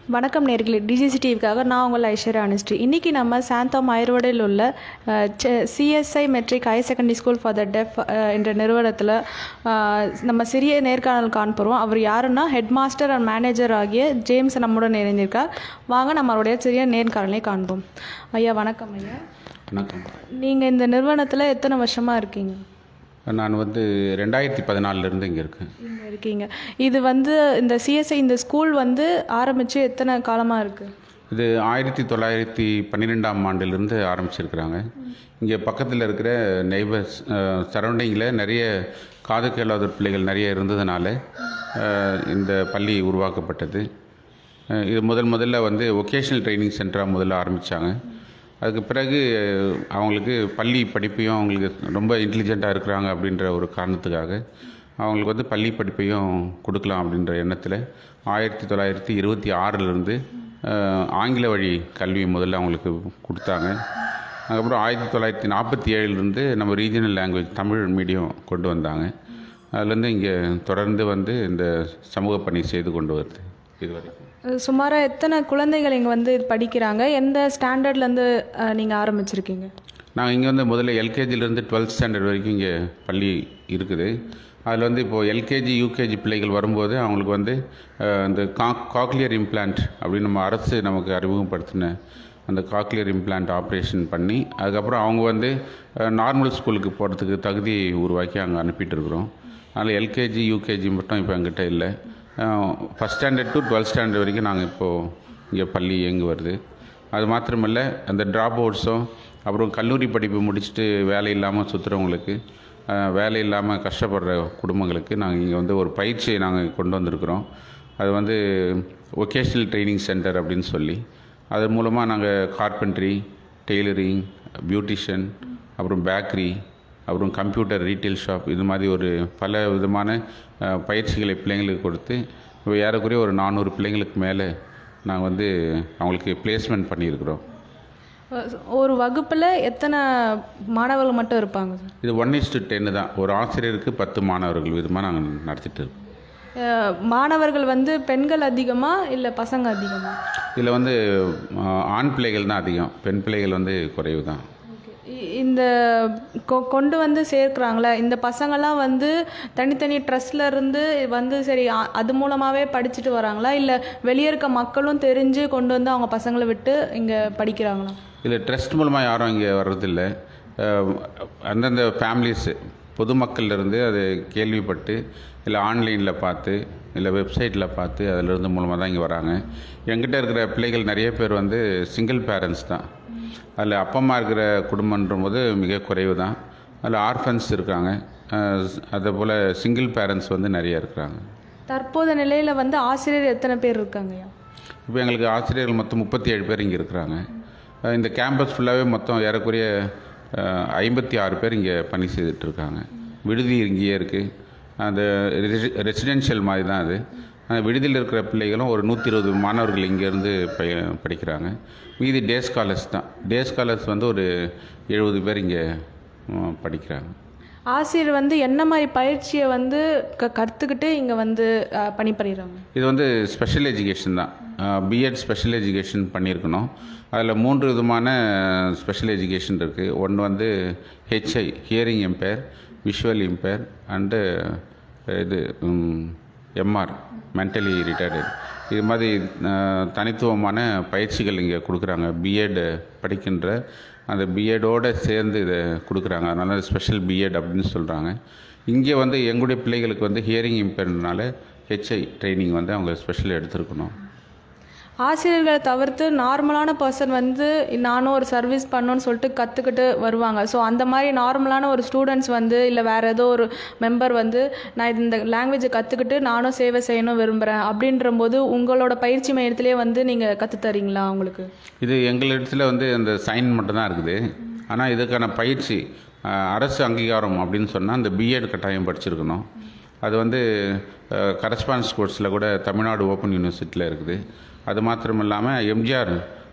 வணக்கம் நேர்களே டிஜிசி டிவிக்காக நான் உங்கள் ஐஸ்வர்யா அனுஸ்ரீ இன்றைக்கி நம்ம சாந்தோம் ஆயுர்வேடில் உள்ள CSI matric higher secondary school for the deaf என்ற நிறுவனத்தில் அஹ், நம்ம சிறிய நேர்காணல் காண்போகிறோம் அவர் யாருன்னா ஹெட் மாஸ்டர் அண்ட் மேனேஜர் ஆகிய ஜேம்ஸ் நம்முடன் இணைந்திருக்கார் வாங்க நம்ம அவருடைய சிறிய நேர்காணலை காண்போம் ஐயா வணக்கம் ஐயா வணக்கம் நீங்கள் இந்த நிறுவனத்தில் எத்தனை வருஷமாக இருக்கீங்க நான் வந்து ரெண்டாயிரத்தி பதினாலிருந்து இங்கே இருக்கேன் இங்கே இருக்கீங்க இது வந்து இந்த சிஎஸ்ஐ இந்த ஸ்கூல் வந்து ஆரம்பித்து எத்தனை காலமாக இருக்குது இது ஆயிரத்தி தொள்ளாயிரத்தி பன்னிரெண்டாம் ஆண்டிலிருந்து ஆரம்பிச்சிருக்கிறாங்க இங்கே பக்கத்தில் இருக்கிற நெய்பர்ஸ் சரௌண்டிங்கில் நிறைய காது கேளாத பிள்ளைகள் நிறைய இருந்ததுனால அஹ், இந்த பள்ளி உருவாக்கப்பட்டது அஹ், இது முதல் முதல்ல வந்து ஒகேஷ்னல் ட்ரைனிங் சென்டராக முதல்ல ஆரம்பித்தாங்க அதுக்கு பிறகு அவங்களுக்கு பள்ளி படிப்பையும் அவங்களுக்கு ரொம்ப இன்டெலிஜெண்ட்டாக இருக்கிறாங்க அப்படின்ற ஒரு காரணத்துக்காக அவங்களுக்கு வந்து பள்ளி படிப்பையும் கொடுக்கலாம் அப்படின்ற எண்ணத்தில் ஆயிரத்தி தொள்ளாயிரத்தி இருபத்தி ஆறிலிருந்து ஆங்கில வழி கல்வி முதல்ல அவங்களுக்கு கொடுத்தாங்க அதுக்கப்புறம் ஆயிரத்தி தொள்ளாயிரத்தி நாற்பத்தி ஏழுலேருந்து நம்ம ரீஜனல் லாங்குவேஜ் தமிழ் மீடியம் கொண்டு வந்தாங்க அதுலேருந்து இங்கே தொடர்ந்து வந்து இந்த சமூக பணி செய்து கொண்டு வருது இதுவரைக்கும் சுமாராக எத்தனை குழந்தைகள் இங்கே வந்து படிக்கிறாங்க எந்த ஸ்டாண்டர்ட்லேருந்து நீங்கள் ஆரம்பிச்சிருக்கீங்க நாங்கள் இங்கே வந்து முதல்ல எல்கேஜிலேருந்து டுவெல்த் ஸ்டாண்டர்ட் வரைக்கும் இங்கே பள்ளி இருக்குது அதில் வந்து இப்போது எல்கேஜி யூகேஜி பிள்ளைகள் வரும்போது அவங்களுக்கு வந்து அஹ், இந்த கா காக்லியர் இம்ப்ளான்ட் அப்படின்னு நம்ம அரசு நமக்கு அறிமுகப்படுத்தின அந்த காக்லியர் இம்ப்ளான்ட் ஆப்ரேஷன் பண்ணி அதுக்கப்புறம் அவங்க வந்து நார்மல் ஸ்கூலுக்கு போகிறதுக்கு தகுதி உருவாக்கி அங்கே அனுப்பிட்டு இருக்கிறோம் அதனால் எல்கேஜி யூகேஜி மட்டும் இப்போ எங்கிட்ட இல்லை first standard to twelfth standard வரைக்கும் நாங்கள் இப்போது இங்கே பள்ளி இயங்கி வருது அது மாத்திரமல்ல அந்த ட்ராப் அவுட்ஸும் அப்புறம் கல்லூரி படிப்பு முடிச்சுட்டு வேலை இல்லாமல் சுற்றுறவங்களுக்கு அஹ், வேலை இல்லாமல் கஷ்டப்படுற குடும்பங்களுக்கு நாங்கள் இங்கே வந்து ஒரு பயிற்சியை நாங்கள் கொண்டு வந்திருக்கிறோம் அது வந்து ஒகேஷ்னல் ட்ரைனிங் சென்டர் அப்படின்னு சொல்லி அது மூலமாக நாங்கள் கார்பென்ட்ரி டெய்லரிங் பியூட்டிஷியன் அப்புறம் பேக்கரி அப்புறம் கம்ப்யூட்டர் ரீட்டைல் ஷாப் இது மாதிரி ஒரு பல விதமான அஹ், பயிற்சிகளை பிள்ளைங்களுக்கு கொடுத்து இப்போ ஏறக்குறைய ஒரு நானூறு பிள்ளைங்களுக்கு மேலே நாங்கள் வந்து அவங்களுக்கு பிளேஸ்மெண்ட் பண்ணியிருக்கிறோம் அஹ் ஒரு வகுப்பில் எத்தனை மாணவர்கள் மட்டும் இருப்பாங்க சார் இது ஒன் இஸ்டு டென்னு தான் ஒரு ஆசிரியருக்கு பத்து மாணவர்கள் விதமாக நாங்கள் நடத்திட்டு இருக்கோம் அஹ் மாணவர்கள் வந்து பெண்கள் அதிகமாக இல்லை பசங்க அதிகமாக இதில் வந்து அஹ், ஆண் பிள்ளைகள் தான் அதிகம் பெண் பிள்ளைகள் வந்து குறைவு தான் இ- இந்த கொ- கொண்டு வந்து சேர்க்குறாங்களே இந்த பசங்கள்லாம் வந்து தனித்தனி ட்ரஸ்ட்ல இருந்து வந்து சரி அ- அது மூலமாகவே படிச்சுட்டு வராங்களா இல்லை வெளியே இருக்க மக்களும் தெரிஞ்சு கொண்டு வந்து அவங்க பசங்களை விட்டு இங்கே படிக்கிறாங்களா இதில் ட்ரஸ்ட் மூலமாக யாரும் இங்கே வர்றதில்ல அஹ், அந்தந்த ஃபேமிலிஸு பொதுமக்கள்ல இருந்து அது கேள்விப்பட்டு இல்லை ஆன்லைனில் பார்த்து இல்லை வெப்சைட்டில் பார்த்து அதிலிருந்து மூலமாக தான் இங்கே வராங்க என்கிட்ட இருக்கிற பிள்ளைகள் நிறைய பேர் வந்து சிங்கிள் பேரண்ட்ஸ் தான் அதில் அப்பா அம்மா இருக்கிற குடும்பன்ற போது மிக குறைவு தான் அதில் ஆர்ஃபன்ஸ் இருக்காங்க அஹ், அதே போல் சிங்கிள் பேரண்ட்ஸ் வந்து நிறைய இருக்கிறாங்க தற்போது நிலையில் வந்து ஆசிரியர் எத்தனை பேர் இருக்காங்கய்யா இப்போ எங்களுக்கு ஆசிரியர்கள் மொத்தம் முப்பத்தி ஏழு பேர் இங்கே இருக்கிறாங்க அஹ் இந்த கேம்பஸ் ஃபுல்லாகவே மொத்தம் ஏறக்குறைய ஐம்பத்தி ஆறு பேர் இங்கே பணி செய்துட்டு இருக்காங்க விடுதி இங்கேயே இருக்குது அந்த ரெசிடென்ஷியல் மாதிரி தான் அது அந்த விடுதியில் இருக்கிற பிள்ளைகளும் ஒரு நூற்றி இருபது மாணவர்கள் இங்கேருந்து ப படிக்கிறாங்க மீதி டே ஸ்காலர்ஸ் தான் டே ஸ்காலர்ஸ் வந்து ஒரு எழுபது பேர் இங்கே ம், படிக்கிறாங்க ஆசிரியர் வந்து என்ன மாதிரி பயிற்சியை வந்து க கற்றுக்கிட்டு இங்கே வந்து அஹ், பணிபுரிகிறாங்க இது வந்து ஸ்பெஷல் எஜுகேஷன் தான் பிஎட் ஸ்பெஷல் எஜுகேஷன் பண்ணியிருக்கணும் அதில் மூன்று விதமான ஸ்பெஷல் எஜுகேஷன் இருக்குது ஒன்று வந்து HI hearing impair visual impair and இது எம்ஆர் மென்டலி ரிட்டையர்டு இது மாதிரி அஹ், தனித்துவமான பயிற்சிகள் இங்கே கொடுக்குறாங்க பிஎட் படிக்கின்ற அந்த பிஎடோடு சேர்ந்து இதை கொடுக்குறாங்க அதனால ஸ்பெஷல் பிஎட் அப்படின்னு சொல்கிறாங்க இங்கே வந்து எங்களுடைய பிள்ளைகளுக்கு வந்து ஹியரிங் இம்பேர்னால ஹெச்ஐ ட்ரைனிங் வந்து அவங்க ஸ்பெஷல் எடுத்திருக்கணும் ஆசிரியர்களை தவிர்த்து நார்மலான பர்சன் வந்து நானும் ஒரு சர்வீஸ் பண்ணணும்னு சொல்லிட்டு கற்றுக்கிட்டு வருவாங்க ஸோ அந்த மாதிரி நார்மலான ஒரு ஸ்டூடெண்ட்ஸ் வந்து இல்லை வேறு ஏதோ ஒரு மெம்பர் வந்து நான் இந்த லாங்குவேஜை கற்றுக்கிட்டு நானும் சேவை செய்யணும் விரும்புகிறேன் அப்படின்ற போது உங்களோட பயிற்சி மையத்திலே வந்து நீங்கள் கற்றுத்தரீங்களா அவங்களுக்கு இது எங்களிடத்துல வந்து அந்த சைன் மட்டும்தான் இருக்குது ஆனால் இதுக்கான பயிற்சி அஹ், அரசு அங்கீகாரம் அப்படின்னு சொன்னால் அந்த பிஎட் கட்டாயம் படிச்சிருக்கணும் அது வந்து கரஸ்பான்ஸ் கோர்ஸில் கூட தமிழ்நாடு ஓப்பன் யூனிவர்சிட்டியில் இருக்குது அது மாத்திரம் இல்லாமல் எம்ஜிஆர்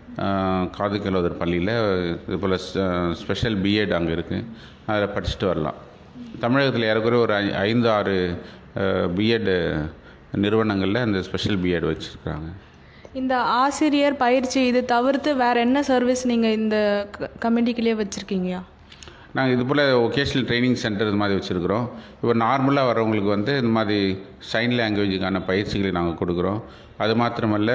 காது கேளோதர் பள்ளியில் இது போல் ஸ்பெஷல் பிஎட் அங்கே இருக்குது அதில் படிச்சுட்டு வரலாம் தமிழகத்தில் ஏறக்குறைய ஒரு ஐ- ஐந்து ஆறு பிஎட் நிறுவனங்களில் அந்த ஸ்பெஷல் பிஎட் வச்சுருக்காங்க இந்த ஆசிரியர் பயிற்சி இது தவிர்த்து வேற என்ன சர்வீஸ் நீங்கள் இந்த கமிட்டிக்குள்ளேயே வச்சுருக்கீங்கயா நாங்கள் இது போல் ஒகேஷ்னல் ட்ரைனிங் சென்டர் இது மாதிரி வச்சுருக்குறோம் இப்போ நார்மலாக வரவங்களுக்கு வந்து இந்த மாதிரி சைன் லாங்குவேஜுக்கான பயிற்சிகளை நாங்கள் கொடுக்குறோம் அது மாத்திரமல்ல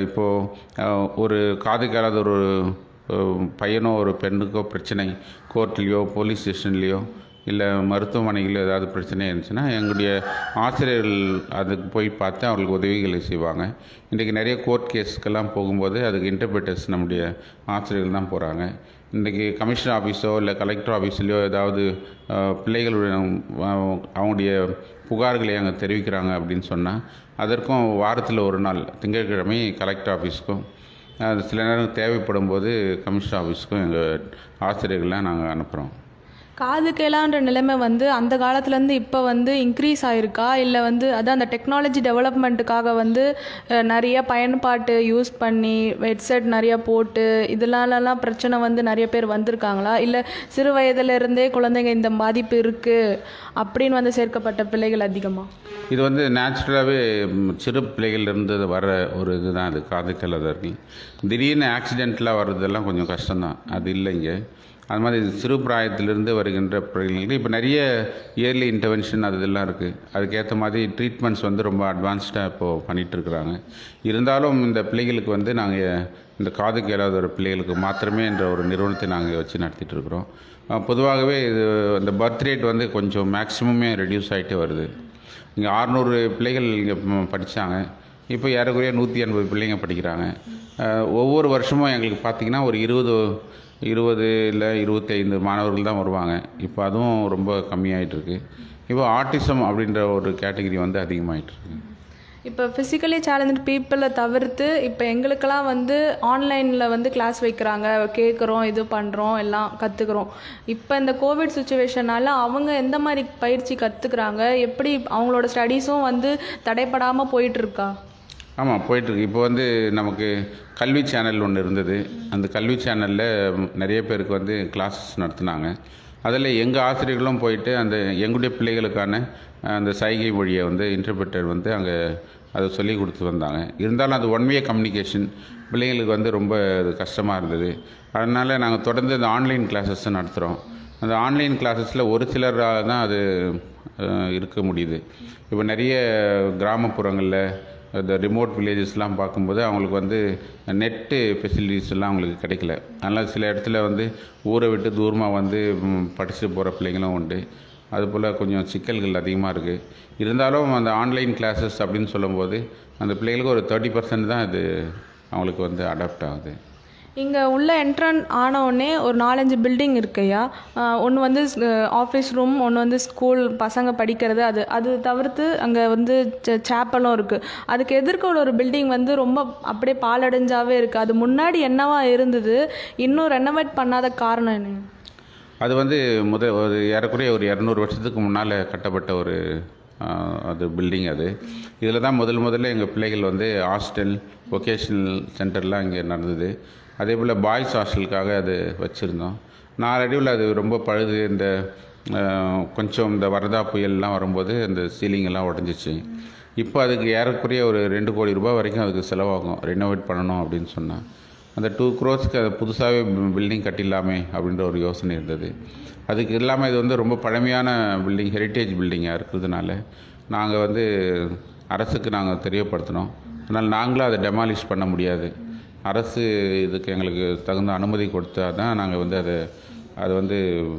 இப்போது ஒரு காது கேளாத ஒரு அஹ், பையனோ ஒரு பெண்ணுக்கோ பிரச்சனை கோர்ட்லேயோ போலீஸ் ஸ்டேஷன்லேயோ இல்லை மருத்துவமனைகளோ ஏதாவது பிரச்சனை இருந்துச்சுன்னா எங்களுடைய ஆசிரியர்கள் அதுக்கு போய் பார்த்து அவங்களுக்கு உதவிகளை செய்வாங்க இன்றைக்கி நிறைய கோர்ட் கேஸ்க்கெல்லாம் போகும்போது அதுக்கு இன்டர்பிரட்டர்ஸ் நம்முடைய ஆசிரியர்கள் தான் போகிறாங்க இன்றைக்கி கமிஷனர் ஆஃபீஸோ இல்லை கலெக்டர் ஆஃபீஸ்லையோ ஏதாவது அஹ், பிள்ளைகளுடைய அஹ், அவங்களுடைய புகார்களை அங்கே தெரிவிக்கிறாங்க அப்படின்னு சொன்னால் அதற்கும் வாரத்தில் ஒரு நாள் திங்கட்கிழமை கலெக்டர் ஆஃபீஸ்க்கும் அது சில நேரம் தேவைப்படும் போது கமிஷனர் ஆஃபீஸ்க்கும் எங்கள் ஆசிரியர்கள்லாம் நாங்கள் அனுப்புகிறோம் காது கேளான்ற நிலைமை வந்து அந்த காலத்துலேருந்து இப்போ வந்து இன்க்ரீஸ் ஆயிருக்கா இல்லை வந்து அதான் அந்த டெக்னாலஜி டெவலப்மெண்ட்டுக்காக வந்து அஹ், நிறைய பயன்பாட்டு யூஸ் பண்ணி ஹெட்செட் நிறைய போட்டு இதனாலலாம் பிரச்சனை வந்து நிறைய பேர் வந்திருக்காங்களா இல்லை சிறு வயதிலிருந்தே குழந்தைங்க இந்த பாதிப்பு இருக்குது அப்படின்னு வந்து சேர்க்கப்பட்ட பிள்ளைகள் அதிகமாக இது வந்து நேச்சுரலாகவே சிறு பிள்ளைகள்லேருந்து வர ஒரு இதுதான் அது காது கேளாதவர்கள் திடீர்னு ஆக்சிடெண்ட்லாம் வர்றதெல்லாம் கொஞ்சம் கஷ்டம்தான் அது இல்லை இங்கே அது மாதிரி சிறு பிராயத்திலிருந்து வருகின்ற பிள்ளைங்களுக்கு இப்போ நிறைய இயர்லி இன்டர்வென்ஷன் அது இதெல்லாம் இருக்குது அதுக்கேற்ற மாதிரி ட்ரீட்மெண்ட்ஸ் வந்து ரொம்ப அட்வான்ஸ்டாக இப்போது பண்ணிகிட்டு இருக்கிறாங்க இருந்தாலும் இந்த பிள்ளைகளுக்கு வந்து நாங்கள் இந்த காது கேளாத ஒரு பிள்ளைகளுக்கு மாத்திரமே என்ற ஒரு நிறுவனத்தை நாங்கள் வச்சு நடத்திட்டு இருக்கிறோம் அஹ் பொதுவாகவே இது இந்த பர்த் ரேட் வந்து கொஞ்சம் மேக்ஸிமமே ரெடியூஸ் ஆகிட்டே வருது இங்கே ஆறுநூறு பிள்ளைகள் இங்கே படித்தாங்க இப்போ ஏறக்குறைய நூற்றி எண்பது பிள்ளைங்க படிக்கிறாங்க அஹ் ஒவ்வொரு வருஷமும் எங்களுக்கு பார்த்திங்கன்னா ஒரு இருபது இருபது இல்லை இருபத்தைந்து மாணவர்கள் தான் வருவாங்க இப்போ அதுவும் ரொம்ப கம்மியாயிட்டு இருக்கு இப்போ ஆட்டிசம் அப்படின்ற ஒரு கேட்டகரி வந்து அதிகமாயிட்டு இருக்கு இப்போ ஃபிசிக்கலி சேலஞ்சு பீப்புளை தவிர்த்து இப்போ எங்களுக்கெல்லாம் வந்து ஆன்லைனில் வந்து கிளாஸ் வைக்கிறாங்க கேட்குறோம் இது பண்ணுறோம் எல்லாம் கற்றுக்குறோம் இப்போ இந்த கோவிட் சுச்சுவேஷனால் அவங்க எந்த மாதிரி பயிற்சி கற்றுக்குறாங்க எப்படி அவங்களோட ஸ்டடீஸும் வந்து தடைப்படாமல் போயிட்டுருக்கா ஆமாம் போயிட்டுருக்கு இப்போ வந்து நமக்கு கல்வி சேனல் ஒன்று இருந்தது அந்த கல்வி சேனலில் நிறைய பேருக்கு வந்து கிளாஸஸ் நடத்துனாங்க அதில் எங்கள் ஆசிரியர்களும் போயிட்டு அந்த எங்களுடைய பிள்ளைகளுக்கான அஹ், அந்த சைகை மொழியை வந்து இன்டர்பிரட்டர் வந்து அங்கே அதை சொல்லி கொடுத்து வந்தாங்க இருந்தாலும் அது ஒன் வே கம்யூனிகேஷன் பிள்ளைங்களுக்கு வந்து ரொம்ப அது கஷ்டமாக இருந்தது அதனால் நாங்கள் தொடர்ந்து அந்த ஆன்லைன் கிளாஸஸ் நடத்துகிறோம் அந்த ஆன்லைன் கிளாஸஸில் ஒரு சிலரால் தான் அது அஹ், இருக்க முடியுது இப்போ நிறைய கிராமப்புறங்களில் இந்த ரிமோட் வில்லேஜஸ்லாம் பார்க்கும்போது அவங்களுக்கு வந்து நெட்டு ஃபெசிலிட்டிஸ் எல்லாம் அவங்களுக்கு கிடைக்கல அதனால் சில இடத்துல வந்து ஊரை விட்டு தூரமாக வந்து ம், படிச்சுட்டு போகிற பிள்ளைங்களும் உண்டு அதுபோல் கொஞ்சம் சிக்கல்கள் அதிகமாக இருக்குது இருந்தாலும் அந்த ஆன்லைன் கிளாஸஸ் அப்படின்னு சொல்லும்போது அந்த பிள்ளைகளுக்கு ஒரு தேர்ட்டி பர்சன்ட் தான் இது அவங்களுக்கு வந்து அடாப்ட் ஆகுது இங்கே உள்ள என்ட்ரன் ஆனவுடனே ஒரு நாலஞ்சு பில்டிங் இருக்குயா ஒன்று வந்து ஆஃபீஸ் ரூம் ஒன்று வந்து ஸ்கூல் பசங்க படிக்கிறது அது அது தவிர்த்து அங்கே வந்து சேப்பலும் இருக்குது அதுக்கு எதிர்க்க உள்ள ஒரு பில்டிங் வந்து ரொம்ப அப்படியே பாலடைஞ்சாவே இருக்குது அது முன்னாடி என்னவா இருந்தது இன்னும் ரெனோவேட் பண்ணாத காரணம் என்ன அது வந்து முத ஒரு ஏறக்குறைய ஒரு இரநூறு வருஷத்துக்கு முன்னால் கட்டப்பட்ட ஒரு ஆஹ், அது பில்டிங் அது இதில் தான் முதல் முதல்ல எங்கள் பிள்ளைகள் வந்து ஹாஸ்டல் வொகேஷ்னல் சென்டர்லாம் இங்கே நடந்தது அதே போல் பாய்ஸ் ஹாஸ்டலுக்காக அது வச்சுருந்தோம் நாளடைவில் அது ரொம்ப பழுது இந்த ஆஹ், கொஞ்சம் இந்த வரதா புயல்லாம் வரும்போது அந்த சீலிங் எல்லாம் உடஞ்சிச்சு இப்போ அதுக்கு ஏறக்குறைய ஒரு ரெண்டு கோடி ரூபாய் வரைக்கும் அதுக்கு செலவாகும் ரெனோவேட் பண்ணணும் அப்படின்னு சொன்னால் அந்த டூ க்ரோஸ்க்கு அதை புதுசாகவே பில்டிங் கட்டிடலாமே அப்படின்ற ஒரு யோசனை இருந்தது அதுக்கு இல்லாமல் இது வந்து ரொம்ப பழமையான பில்டிங் ஹெரிட்டேஜ் பில்டிங்காக இருக்கிறதுனால நாங்கள் வந்து அரசுக்கு நாங்கள் தெரியப்படுத்தினோம் அதனால் நாங்களும் அதை டெமாலிஷ் பண்ண முடியாது அரசு இதுக்கு எங்களுக்கு தகுந்த அனுமதி கொடுத்தா தான் நாங்கள் வந்து அதை அதை வந்து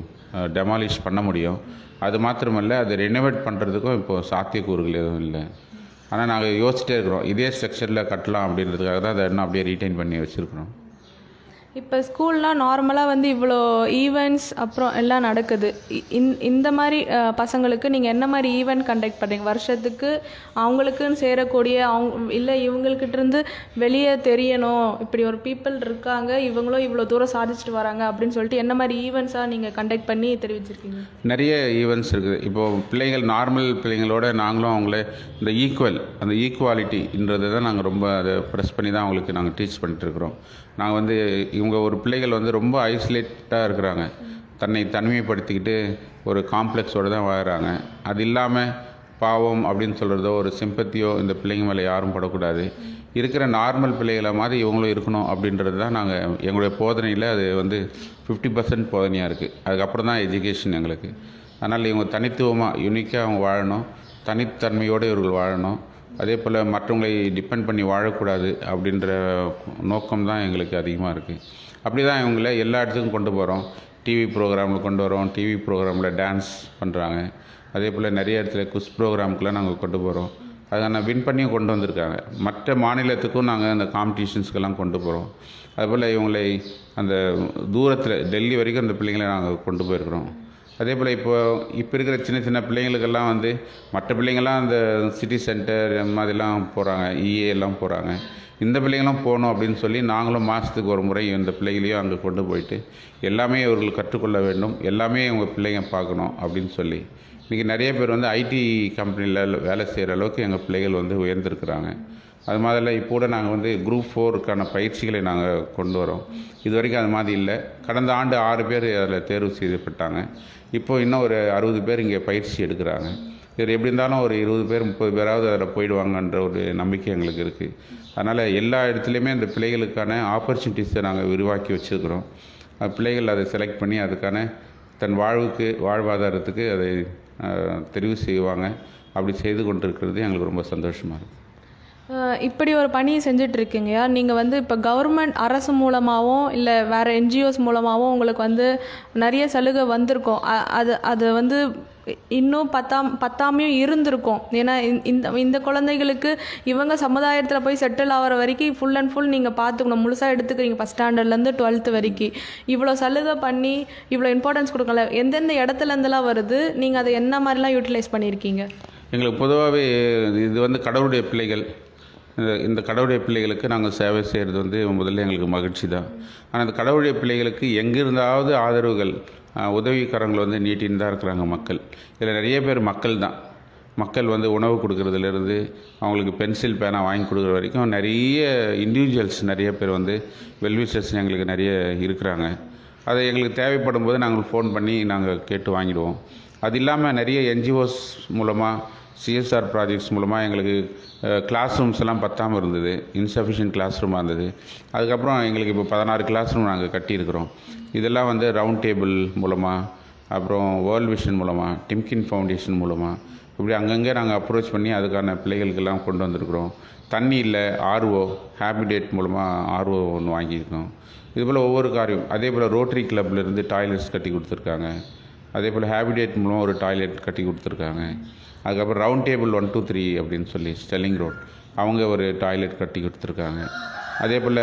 டெமாலிஷ் பண்ண முடியும் அது மாத்திரமல்ல அதை ரெனோவேட் பண்ணுறதுக்கும் இப்போது சாத்தியக்கூறுகள் எதுவும் இல்லை ஆனால் நாங்கள் யோசிச்சிட்டே இருக்கிறோம் இதே ஸ்ட்ரக்சரில் கட்டலாம் அப்படின்றதுக்காக தான் அதை இன்னும் அப்படியே ரீட்டைன் பண்ணி வச்சுருக்கிறோம் இப்போ ஸ்கூல்லாம் நார்மலாக வந்து இவ்வளோ ஈவெண்ட்ஸ் அப்புறம் எல்லாம் நடக்குது இ- இந்- இந்த மாதிரி அஹ், பசங்களுக்கு நீங்கள் என்ன மாதிரி ஈவெண்ட் கண்டக்ட் பண்ணுறீங்க வருஷத்துக்கு அவங்களுக்குன்னு சேரக்கூடிய அவங்க இல்லை இவங்கக்கிட்ட இருந்து வெளியே தெரியணும் இப்படி ஒரு பீப்புள் இருக்காங்க இவங்களும் இவ்வளோ தூரம் சாதிச்சுட்டு வராங்க அப்படின்னு சொல்லிட்டு என்ன மாதிரி ஈவெண்ட்ஸாக நீங்கள் கண்டக்ட் பண்ணி தெரிவிச்சிருக்கீங்க நிறைய ஈவெண்ட்ஸ் இருக்குது இப்போது பிள்ளைகள் நார்மல் பிள்ளைங்களோட நாங்களும் அவங்கள இந்த ஈக்குவல் அந்த ஈக்குவாலிட்டின்றதை தான் நாங்கள் ரொம்ப அதை ப்ரெஸ் பண்ணி தான் அவங்களுக்கு நாங்கள் டீச் பண்ணிட்டுருக்குறோம் நாங்கள் வந்து இவங்க ஒரு பிள்ளைகள் வந்து ரொம்ப ஐசோலேட்டாக இருக்கிறாங்க தன்னை தனிமைப்படுத்திக்கிட்டு ஒரு காம்ப்ளெக்ஸோடு தான் வாழ்கிறாங்க அது இல்லாமல் பாவம் அப்படின்னு சொல்கிறதோ ஒரு சிம்பத்தியோ இந்த பிள்ளைங்க மேலே யாரும் படக்கூடாது இருக்கிற நார்மல் பிள்ளைகளை மாதிரி இவங்களும் இருக்கணும் அப்படின்றது தான் நாங்கள் எங்களுடைய போதனையில் அது வந்து ஃபிஃப்டி பர்சன்ட் போதனையாக இருக்குது அதுக்கப்புறம் தான் எஜுகேஷன் எங்களுக்கு அதனால் இவங்க தனித்துவமாக யூனிக்காக அவங்க வாழணும் தனித்தன்மையோடு இவர்கள் வாழணும் அதே போல் மற்றவங்களை டிபெண்ட் பண்ணி வாழக்கூடாது அப்படின்ற நோக்கம் தான் எங்களுக்கு அதிகமாக இருக்குது அப்படி தான் இவங்கள எல்லா இடத்துக்கும் கொண்டு போகிறோம் டிவி ப்ரோக்ராமில் கொண்டு வரோம் டிவி ப்ரோக்ராமில் டான்ஸ் பண்ணுறாங்க அதே போல் நிறைய இடத்துல குஸ் ப்ரோக்ராமுக்கெலாம் நாங்கள் கொண்டு போகிறோம் அதை நான் வின் பண்ணியும் கொண்டு வந்திருக்காங்க மற்ற மாநிலத்துக்கும் நாங்கள் அந்த காம்படிஷன்ஸ்க்கெல்லாம் கொண்டு போகிறோம் அதுபோல் இவங்களை அந்த தூரத்தில் டெல்லி வரைக்கும் அந்த பிள்ளைங்களை நாங்கள் கொண்டு போயிருக்கிறோம் அதே போல் இப்போ இப்போ இருக்கிற சின்ன சின்ன பிள்ளைங்களுக்கெல்லாம் வந்து மற்ற பிள்ளைங்கள்லாம் அந்த சிட்டி சென்டர் அந்த மாதிரிலாம் போகிறாங்க இஏ எல்லாம் போகிறாங்க இந்த பிள்ளைங்களும் போகணும் அப்படின்னு சொல்லி நாங்களும் மாதத்துக்கு ஒரு முறை இந்த பிள்ளைகளையும் அங்கே கொண்டு போயிட்டு எல்லாமே இவர்கள் கற்றுக்கொள்ள வேண்டும் எல்லாமே உங்கள் பிள்ளைங்க பார்க்கணும் அப்படின்னு சொல்லி இன்றைக்கி நிறைய பேர் வந்து ஐடி கம்பெனியில் வேலை செய்கிற அளவுக்கு எங்கள் பிள்ளைகள் வந்து உயர்ந்திருக்கிறாங்க அது மாதிரில இப்போ கூட நாங்கள் வந்து குரூப் ஃபோருக்கான பயிற்சிகளை நாங்கள் கொண்டு வரோம் இது வரைக்கும் அது மாதிரி இல்லை கடந்த ஆண்டு ஆறு பேர் அதில் தேர்வு செய்யப்பட்டாங்க இப்போ இன்னும் ஒரு அறுபது பேர் இங்கே பயிற்சி எடுக்கிறாங்க இது எப்படி இருந்தாலும் ஒரு இருபது பேர் முப்பது பேராவது அதில் போயிடுவாங்கன்ற ஒரு நம்பிக்கை எங்களுக்கு இருக்குது அதனால் எல்லா இடத்துலையுமே அந்த பிள்ளைகளுக்கான ஆப்பர்ச்சுனிட்டிஸை நாங்கள் விரிவாக்கி வச்சுருக்கிறோம் அது பிள்ளைகள் அதை செலக்ட் பண்ணி அதுக்கான தன் வாழ்வுக்கு வாழ்வாதாரத்துக்கு அதை அஹ், தெரிவு செய்வாங்க அப்படி செய்து கொண்டிருக்கிறது எங்களுக்கு ரொம்ப சந்தோஷமாக இருக்குது அஹ் இப்படி ஒரு பணியை செஞ்சுட்டு இருக்கீங்கயா நீங்கள் வந்து இப்போ கவர்மெண்ட் அரசு மூலமாகவும் இல்லை வேறு என்ஜிஓஸ் மூலமாகவும் உங்களுக்கு வந்து நிறைய சலுகை வந்திருக்கும் அ- அது அது வந்து இன்னும் பத்தாம் பத்தாமையும் இருந்திருக்கும் ஏன்னா இந்த- இந்த இந்த குழந்தைகளுக்கு இவங்க சமுதாயத்தில் போய் செட்டில் ஆகிற வரைக்கும் ஃபுல் அண்ட் ஃபுல் நீங்கள் பார்த்துக்கணும் முழுசாக எடுத்துக்கிறீங்க ஃபஸ்ட் ஸ்டாண்டர்ட்லேருந்து டுவெல்த்து வரைக்கும் இவ்வளோ சலுகை பண்ணி இவ்வளோ இம்பார்ட்டன்ஸ் கொடுக்கல எந்தெந்த இடத்துல இருந்தெல்லாம் வருது நீங்கள் அதை என்ன மாதிரிலாம் யூட்டிலைஸ் பண்ணியிருக்கீங்க எங்களுக்கு பொதுவாகவே இது வந்து கடவுளுடைய பிள்ளைகள் இந்த- இந்த கடவுளுடைய பிள்ளைகளுக்கு நாங்கள் சேவை செய்கிறது வந்து முதல்ல எங்களுக்கு மகிழ்ச்சி தான் ஆனால் இந்த கடவுளுடைய பிள்ளைகளுக்கு எங்கிருந்தாவது ஆதரவுகள் ஆஹ், உதவிக்கரங்கள் வந்து நீட்டின்னு தான் இருக்கிறாங்க மக்கள் இதில் நிறைய பேர் மக்கள் தான் மக்கள் வந்து உணவு கொடுக்கறதுலேருந்து அவங்களுக்கு பென்சில் பேனா வாங்கி கொடுக்குற வரைக்கும் நிறைய இண்டிவிஜுவல்ஸ் நிறைய பேர் வந்து வெல்விஷர்ஸ் எங்களுக்கு நிறைய இருக்கிறாங்க அதை எங்களுக்கு தேவைப்படும் போது நாங்கள் ஃபோன் பண்ணி நாங்கள் கேட்டு வாங்கிடுவோம் அது இல்லாமல் நிறைய என்ஜிஓஸ் மூலமாக சிஎஸ்ஆர் ப்ராஜெக்ட்ஸ் மூலமாக எங்களுக்கு கிளாஸ் ரூம்ஸ் எல்லாம் பத்தாமல் இருந்தது இன்சஃபிஷியன்ட் கிளாஸ் ரூமாக இருந்தது அதுக்கப்புறம் எங்களுக்கு இப்போ பதினாறு கிளாஸ் ரூம் நாங்கள் கட்டியிருக்கிறோம் இதெல்லாம் வந்து ரவுண்ட் டேபிள் மூலமாக அப்புறம் வேர்ல்ட் விஷன் மூலமாக டிம்கின் ஃபவுண்டேஷன் மூலமாக இப்படி அங்கங்கே நாங்கள் அப்ரோச் பண்ணி அதுக்கான பிள்ளைகளுக்கெல்லாம் கொண்டு வந்திருக்கிறோம் தண்ணி இல்லை ஆர்ஓ ஹேபிடேட் மூலமாக ஆர்ஓ ஒன்று வாங்கியிருக்கோம் இதுபோல் ஒவ்வொரு காரியம் அதே போல் ரோட்டரி கிளப்லேருந்து டாய்லெட்ஸ் கட்டி கொடுத்துருக்காங்க அதே போல் ஹேபிடேட் மூலம் ஒரு டாய்லெட் கட்டி கொடுத்துருக்காங்க அதுக்கப்புறம் round table one two three அப்படின்னு சொல்லி ஸ்டெல்லிங் ரோட் அவங்க ஒரு டாய்லெட் கட்டி கொடுத்துருக்காங்க அதே போல்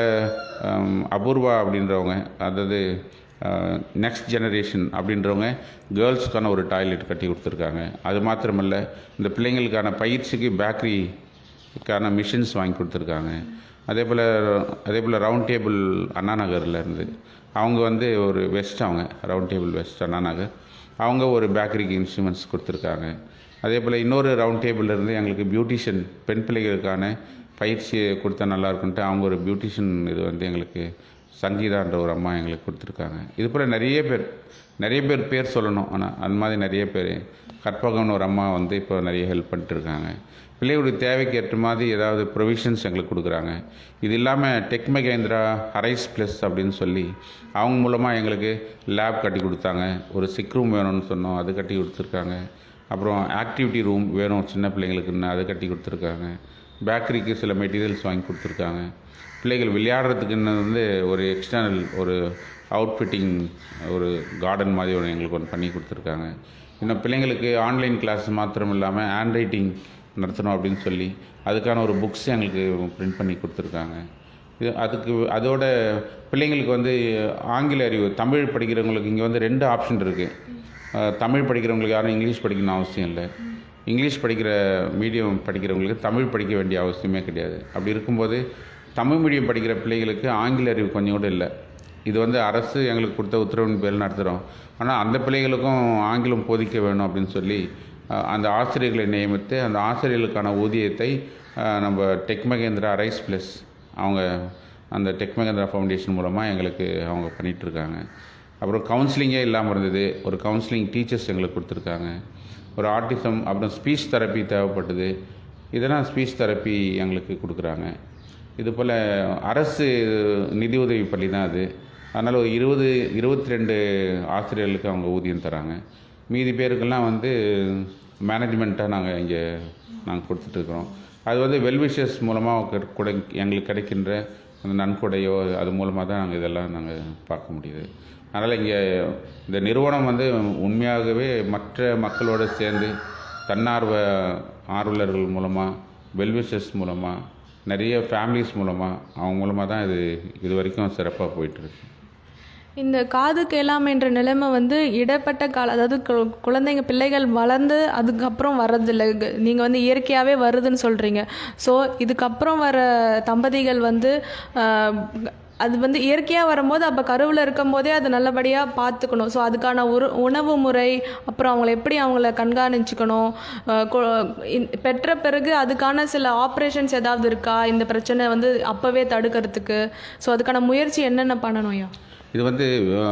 அபூர்வா அப்படின்றவங்க அதாவது நெக்ஸ்ட் ஜெனரேஷன் அப்படின்றவங்க கேர்ள்ஸ்க்கான ஒரு டாய்லெட் கட்டி கொடுத்துருக்காங்க அது மாத்திரமல்ல இந்த பிள்ளைங்களுக்கான பயிற்சிக்கு பேக்கரிக்கான மிஷின்ஸ் வாங்கி கொடுத்துருக்காங்க அதே போல் அதே போல் ரவுண்ட் டேபிள் அண்ணா நகர்ல இருந்து அவங்க வந்து ஒரு வெஸ்ட் அவங்க round table west Anna Nagar அவங்க ஒரு பேக்கரிக்கு இன்ஸ்ட்ருமெண்ட்ஸ் கொடுத்துருக்காங்க அதே போல் இன்னொரு ரவுண்ட் டேபிள்ல இருந்து எங்களுக்கு பியூட்டிஷியன் பெண் பிள்ளைகளுக்கான பயிற்சியை கொடுத்தா நல்லா இருக்குன்ட்டு அவங்க ஒரு பியூட்டிஷியன் இது வந்து எங்களுக்கு சங்கீதான்ற ஒரு அம்மா எங்களுக்கு கொடுத்துருக்காங்க இது போல் நிறைய பேர் நிறைய பேர் பேர் சொல்லணும் ஆனால் அந்த மாதிரி நிறைய பேர் கற்பகம்னு ஒரு அம்மா வந்து இப்போ நிறைய ஹெல்ப் பண்ணிட்டு இருக்காங்க பிள்ளைகளுடைய தேவைக்கு ஏற்ற மாதிரி ஏதாவது ப்ரொவிஷன்ஸ் எங்களுக்கு கொடுக்குறாங்க இது இல்லாமல் டெக் மகேந்திரா ஹரைஸ் ப்ளஸ் அப்படின்னு சொல்லி அவங்க மூலமாக எங்களுக்கு லேப் கட்டி கொடுத்தாங்க ஒரு சிக் ரூம் வேணும்னு சொன்னோம் அது கட்டி கொடுத்துருக்காங்க அப்புறம் ஆக்டிவிட்டி ரூம் வேணும் சின்ன பிள்ளைங்களுக்குன்னு அதை கட்டி கொடுத்துருக்காங்க பேக்கரிக்கு சில மெட்டீரியல்ஸ் வாங்கி கொடுத்துருக்காங்க பிள்ளைகள் விளையாடுறதுக்குன்னு வந்து ஒரு எக்ஸ்டர்னல் ஒரு அவுட்ஃபிட்டிங் ஒரு கார்டன் மாதிரி ஒன்று எங்களுக்கு ஒன்று பண்ணி கொடுத்துருக்காங்க இன்னும் பிள்ளைங்களுக்கு ஆன்லைன் கிளாஸ் மாத்திரம் இல்லாமல் ஹேண்ட் ரைட்டிங் நடத்தணும் அப்படின்னு சொல்லி அதுக்கான ஒரு புக்ஸ் எங்களுக்கு பிரிண்ட் பண்ணி கொடுத்துருக்காங்க இது அதுக்கு அதோட பிள்ளைங்களுக்கு வந்து ஆங்கில அறிவு தமிழ் படிக்கிறவங்களுக்கு இங்கே வந்து ரெண்டு ஆப்ஷன் இருக்குது தமிழ் படிக்கிறவங்களுக்கு யாரும் இங்கிலீஷ் படிக்கணும்னு அவசியம் இல்லை இங்கிலீஷ் படிக்கிற மீடியம் படிக்கிறவங்களுக்கு தமிழ் படிக்க வேண்டிய அவசியமே கிடையாது அப்படி இருக்கும்போது தமிழ் மீடியம் படிக்கிற பிள்ளைகளுக்கு ஆங்கில அறிவு கொஞ்சம் கூட இல்லை இது வந்து அரசு எங்களுக்கு கொடுத்த உத்தரவின் பேரில் நடத்துகிறோம் ஆனால் அந்த பிள்ளைகளுக்கும் ஆங்கிலம் போதிக்க வேணும் அப்படின்னு சொல்லி அஹ், அந்த ஆசிரியர்களை நியமித்து அந்த ஆசிரியர்களுக்கான ஊதியத்தை அஹ், நம்ம டெக் மகேந்திரா ரைஸ் ப்ளஸ் அவங்க அந்த டெக் மகேந்திரா ஃபவுண்டேஷன் மூலமாக எங்களுக்கு அவங்க பண்ணிகிட்ருக்காங்க அப்புறம் கவுன்சிலிங்கே இல்லாமல் இருந்தது ஒரு கவுன்சிலிங் டீச்சர்ஸ் எங்களுக்கு கொடுத்துருக்காங்க ஒரு ஆட்டிசம் அப்புறம் ஸ்பீச் தெரப்பி தேவைப்பட்டது இதெல்லாம் ஸ்பீச் தெரப்பி எங்களுக்கு கொடுக்குறாங்க இது போல் அரசு நிதியுதவி பள்ளி தான் அது அதனால் ஒரு இருபது இருபத்தி ரெண்டு ஆசிரியர்களுக்கு அவங்க ஊதியம் தராங்க மீதி பேருக்கெல்லாம் வந்து மேனேஜ்மெண்ட்டாக நாங்கள் இங்கே நாங்கள் கொடுத்துட்ருக்குறோம் அது வந்து வெல்விஷஸ் மூலமாக கூட எங்களுக்கு கிடைக்கின்ற அந்த நன்கொடையோ அது மூலமாக தான் நாங்கள் இதெல்லாம் நாங்கள் பார்க்க முடியுது அதனால் இங்கே இந்த நிறுவனம் வந்து உண்மையாகவே மற்ற மக்களோடு சேர்ந்து தன்னார்வ ஆர்வலர்கள் மூலமாக வெல்விஷஸ் மூலமாக நிறைய ஃபேமிலிஸ் மூலமாக அவங்க மூலமாக தான் இது இது வரைக்கும் சிறப்பாக போயிட்டுருக்கு இந்த காது கேளாமைன்ற நிலைமை வந்து இடப்பட்ட கால அதாவது கு- குழந்தைங்க பிள்ளைகள் வளர்ந்து அதுக்கப்புறம் வர்றதில்ல நீங்கள் வந்து இயற்கையாகவே வருதுன்னு சொல்கிறீங்க ஸோ இதுக்கப்புறம் வர தம்பதிகள் வந்து ஆஹ், அது வந்து இயற்கையாக வரும்போது அப்போ கருவில் இருக்கும் போதே அது நல்லபடியாக பார்த்துக்கணும் ஸோ அதுக்கான உரு உணவு முறை அப்புறம் அவங்கள எப்படி அவங்கள கண்காணிச்சுக்கணும் ஆஹ், கு- இன்- பெற்ற பிறகு அதுக்கான சில ஆப்ரேஷன்ஸ் ஏதாவது இருக்கா இந்த பிரச்சனை வந்து அப்போவே தடுக்கிறதுக்கு ஸோ அதுக்கான முயற்சி என்னென்ன பண்ணணும் ஐயா இது வந்து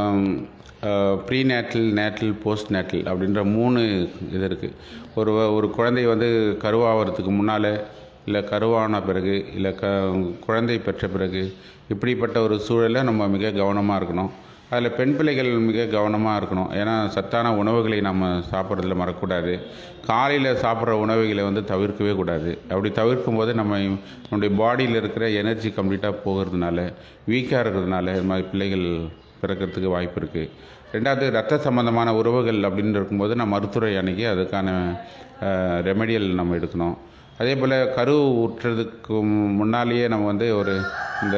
prenatal natal postnatal அப்படின்ற மூணு இது இருக்குது ஒரு ஒரு குழந்தை வந்து கருவாகிறதுக்கு முன்னால் இல்லை கருவான பிறகு இல்லை க குழந்தை பெற்ற பிறகு இப்படிப்பட்ட ஒரு சூழலில் நம்ம மிக கவனமாக இருக்கணும் அதில் பெண் பிள்ளைகள் மிக கவனமாக இருக்கணும் ஏன்னா சத்தான உணவுகளை நம்ம சாப்பிட்றதுல மறக்கக்கூடாது காலையில் சாப்பிட்ற உணவுகளை வந்து தவிர்க்கவே கூடாது அப்படி தவிர்க்கும் போது நம்ம நம்முடைய பாடியில் இருக்கிற எனர்ஜி கம்ப்ளீட்டாக போகிறதுனால வீக்காக இருக்கிறதுனால இது மாதிரி பிள்ளைகள் பிறக்கிறதுக்கு வாய்ப்பு இருக்குது ரெண்டாவது ரத்த சம்பந்தமான உறவுகள் அப்படின்னு இருக்கும்போது நம்ம மருத்துவரை அணுகி அதுக்கான ரெமெடியல் நம்ம எடுக்கணும் அதே போல் கரு ஊற்றுறதுக்கு முன்னாலேயே நம்ம வந்து ஒரு இந்த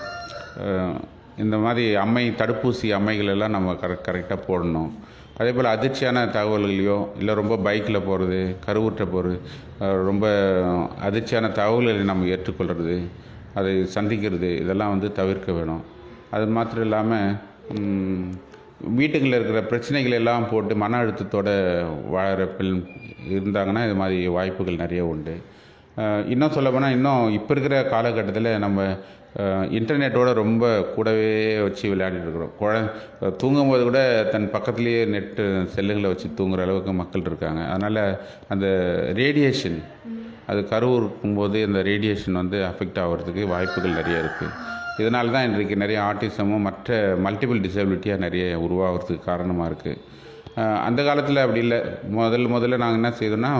அஹ், இந்த மாதிரி அம்மை தடுப்பூசி அம்மைகள் எல்லாம் நம்ம கரெக்ட் கரெக்டாக போடணும் அதே போல் அதிர்ச்சியான தகவல்களையோ இல்லை ரொம்ப பைக்கில் போகிறது கருவுற்ற போகிறது ரொம்ப அதிர்ச்சியான தகவல்களை நம்ம ஏற்றுக்கொள்கிறது அதை சந்திக்கிறது இதெல்லாம் வந்து தவிர்க்க வேணும் அது மாத்திரம் இல்லாமல் வீட்டுகளில் இருக்கிற பிரச்சனைகள் எல்லாம் போட்டு மன அழுத்தத்தோட வாழற பெண் இருந்தாங்கன்னா இது மாதிரி வாய்ப்புகள் நிறைய உண்டு அஹ் இன்னும் சொல்ல போனால் இன்னும் இப்போ இருக்கிற காலகட்டத்தில் நம்ம அஹ், இன்டர்நெட்டோட ரொம்ப கூடவே வச்சு விளையாடிட்டு இருக்கிறோம் குழ தூங்கும்போது கூட தன் பக்கத்துலேயே நெட்டு செல்லுகளை வச்சு தூங்குற அளவுக்கு மக்கள் இருக்காங்க அதனால் அந்த ரேடியேஷன் அது கரு இருக்கும்போது இந்த ரேடியேஷன் வந்து அஃபெக்ட் ஆகிறதுக்கு வாய்ப்புகள் நிறைய இருக்குது இதனால தான் இன்றைக்கு நிறைய ஆட்டிசமும் மற்ற மல்டிபிள் டிசபிலிட்டியாக நிறைய உருவாகிறதுக்கு காரணமாக இருக்குது அந்த காலத்தில் அப்படி இல்லை முதல் முதல்ல நாங்கள் என்ன செய்தோம்னா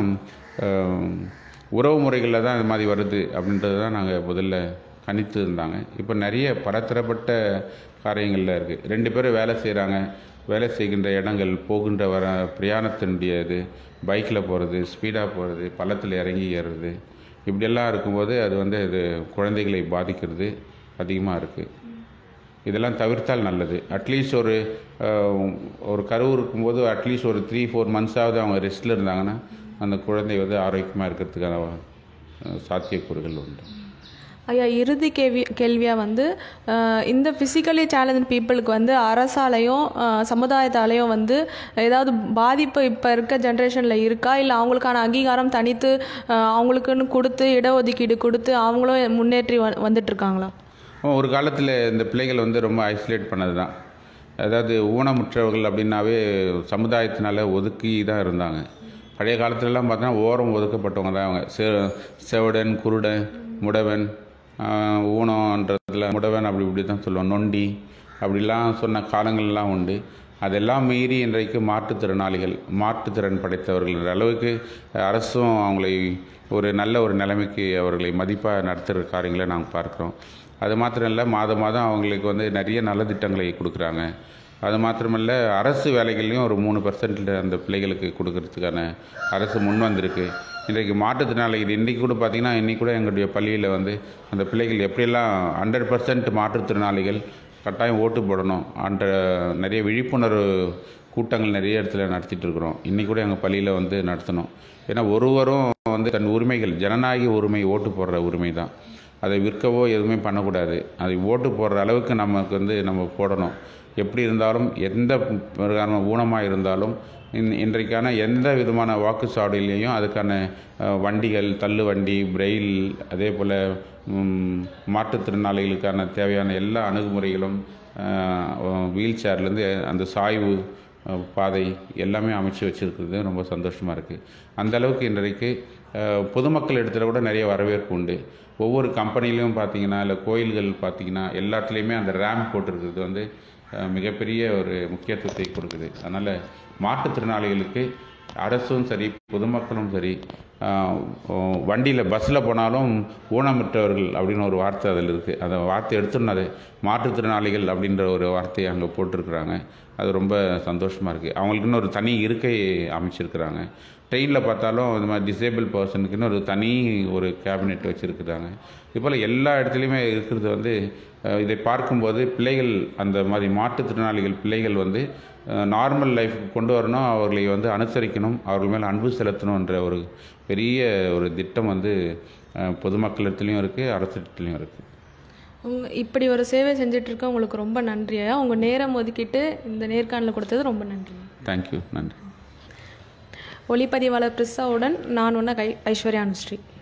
அஹ், உறவு முறைகளில் தான் இது மாதிரி வருது அப்படின்றது தான் நாங்கள் முதல்ல கணித்து இருந்தாங்க இப்போ நிறைய பலதரப்பட்ட காரியங்களில் இருக்குது ரெண்டு பேரும் வேலை செய்கிறாங்க வேலை செய்கின்ற இடங்கள் போகின்ற வர பிரயாணத்தினுடைய இது பைக்கில் போகிறது ஸ்பீடாக போகிறது பள்ளத்தில் இறங்கி ஏறுறது இப்படியெல்லாம் இருக்கும்போது அது வந்து அது குழந்தைகளை பாதிக்கிறது அதிகமாக இருக்குது இதெல்லாம் தவிர்த்தால் நல்லது அட்லீஸ்ட் ஒரு அஹ், ஒரு கரு இருக்கும்போது அட்லீஸ்ட் ஒரு த்ரீ ஃபோர் மந்த்ஸாவது அவங்க ரெஸ்ட்டில் இருந்தாங்கன்னா அந்த குழந்தை வந்து ஆரோக்கியமாக இருக்கிறதுக்கான அஹ், சாத்தியக்கூறுகள் உண்டு ஐயா இறுதி கேள்வி கேள்வியாக வந்து அஹ், இந்த ஃபிசிக்கலி சேலஞ்ச் பீப்புளுக்கு வந்து அரசாலையும் அஹ், சமுதாயத்தாலையும் வந்து ஏதாவது பாதிப்பு இப்போ இருக்க ஜென்ரேஷனில் இருக்கா இல்லை அவங்களுக்கான அங்கீகாரம் தனித்து அஹ், அவங்களுக்குன்னு கொடுத்து இடஒதுக்கீடு கொடுத்து அவங்களும் முன்னேறி வ வந்துட்டுருக்காங்களா ஒரு காலத்தில் இந்த பிள்ளைகள் வந்து ரொம்ப ஐசோலேட் பண்ணது தான் அதாவது ஊனமுற்றவர்கள் அப்படின்னாவே சமுதாயத்தினால ஒதுக்கி தான் இருந்தாங்க பழைய காலத்துலலாம் பார்த்தா ஓரம் ஒதுக்கப்பட்டவங்க தான் அவங்க செ செவடன் குருடன் முடவன் ஆஹ், ஊனன்றதுல முடவன் அப்படி இப்படி தான் சொல்லுவோம் நொண்டி அப்படிலாம் சொன்ன காலங்கள்லாம் உண்டு அதெல்லாம் மீறி இன்றைக்கு மாற்றுத்திறனாளிகள் மாற்றுத்திறன் படைத்தவர்கள் என்ற அளவுக்கு அரசும் அவங்களை ஒரு நல்ல ஒரு நிலைமைக்கு அவர்களை மதிப்பாக நடத்துகிற காரியங்களை நாங்கள் பார்க்குறோம் அது மாத்திரம் இல்லை மாதம் மாதம் அவங்களுக்கு வந்து நிறைய நலத்திட்டங்களை கொடுக்குறாங்க அது மாத்திரமல்ல அரசு வேலைகள்லையும் ஒரு மூணு பர்சன்ட் அந்த பிள்ளைகளுக்கு கொடுக்கறதுக்கான அரசு முன் வந்திருக்கு இன்றைக்கு மாற்றுத்திறனாளிகள் இன்றைக்கி கூட பார்த்திங்கன்னா இன்றைக்கி கூட எங்களுடைய பள்ளியில் வந்து அந்த பிள்ளைகள் எப்படியெல்லாம் ஹண்ட்ரட் பர்சன்ட் மாற்றுத்திறனாளிகள் கட்டாயம் ஓட்டு போடணும் என்ற நிறைய விழிப்புணர்வு கூட்டங்கள் நிறைய இடத்துல நடத்திட்டு இருக்கிறோம் இன்றைக்கி கூட எங்கள் பள்ளியில் வந்து நடத்தணும் ஏன்னா ஒருவரும் வந்து தன் உரிமைகள் ஜனநாயக உரிமை ஓட்டு போடுற உரிமை தான் அதை விற்கவோ எதுவுமே பண்ணக்கூடாது அதை ஓட்டு போடுற அளவுக்கு நமக்கு வந்து நம்ம போடணும் எப்படி இருந்தாலும் எந்த பிரகாரமான ஊனமாக இருந்தாலும் இன் இன்றைக்கான எந்த விதமான வாக்குச்சாவடியிலையும் அதுக்கான அஹ், வண்டிகள் தள்ளு வண்டி பிரெயில் அதே போல் மாற்றுத்திறனாளிகளுக்கான தேவையான எல்லா அணுகுமுறைகளும் வீல் சேர்லேருந்து அந்த சாய்வு அஹ், பாதை எல்லாமே அமைச்சு வச்சுருக்கிறது ரொம்ப சந்தோஷமாக இருக்குது அந்த அளவுக்கு இன்றைக்கு அஹ், பொதுமக்கள் இடத்துல கூட நிறைய வரவேற்பு உண்டு ஒவ்வொரு கம்பெனிலையும் பார்த்தீங்கன்னா இல்லை கோயில்கள் பார்த்தீங்கன்னா எல்லாத்துலேயுமே அந்த ரேம்ப் போட்டிருக்கிறது வந்து அஹ், மிகப்பெரிய ஒரு முக்கியத்துவத்தை கொடுக்குது அதனால் மாற்றுத்திறனாளிகளுக்கு அரசும் சரி பொதுமக்களும் சரி வண்டியில் பஸ்ஸில் போனாலும் ஊனமுற்றவர்கள் அப்படின்னு ஒரு வார்த்தை அதில் இருக்குது அந்த வார்த்தை எடுத்துன்னு அது மாற்றுத்திறனாளிகள் அப்படின்ற ஒரு வார்த்தையை அங்கே போட்டிருக்கிறாங்க அது ரொம்ப சந்தோஷமாக இருக்குது அவங்களுக்குன்னு ஒரு தனி இருக்கை அமைச்சிருக்கிறாங்க ட்ரெயினில் பார்த்தாலும் இந்த மாதிரி டிசேபிள் பர்சனுக்குன்னு ஒரு தனி ஒரு கேபினெட் வச்சுருக்குறாங்க இதுபோல் எல்லா இடத்துலையுமே இருக்கிறது வந்து அஹ், இதை பார்க்கும்போது பிள்ளைகள் அந்த மாதிரி மாற்றுத்திறனாளிகள் பிள்ளைகள் வந்து நார்மல் லைஃப்க்கு கொண்டு வரணும் அவர்களை வந்து அனுசரிக்கணும் அவர்கள் மேலே அன்பு செலுத்தணுன்ற ஒரு பெரிய ஒரு திட்டம் வந்து அஹ், பொதுமக்களிடத்துலையும் இருக்குது அரசிடத்துலையும் இருக்குது உங்க இப்படி ஒரு சேவை செஞ்சுட்டு இருக்க உங்களுக்கு ரொம்ப நன்றி ஐயா உங்கள் நேரம் ஒதுக்கிட்டு இந்த நேர்காணல் கொடுத்தது ரொம்ப நன்றி தேங்க்யூ நன்றி ஒளிப்பதிவாளர் பிரிஸாவுடன் நான் ஒன்று கை ஐஸ்வர்யா அனுஸ்ரீ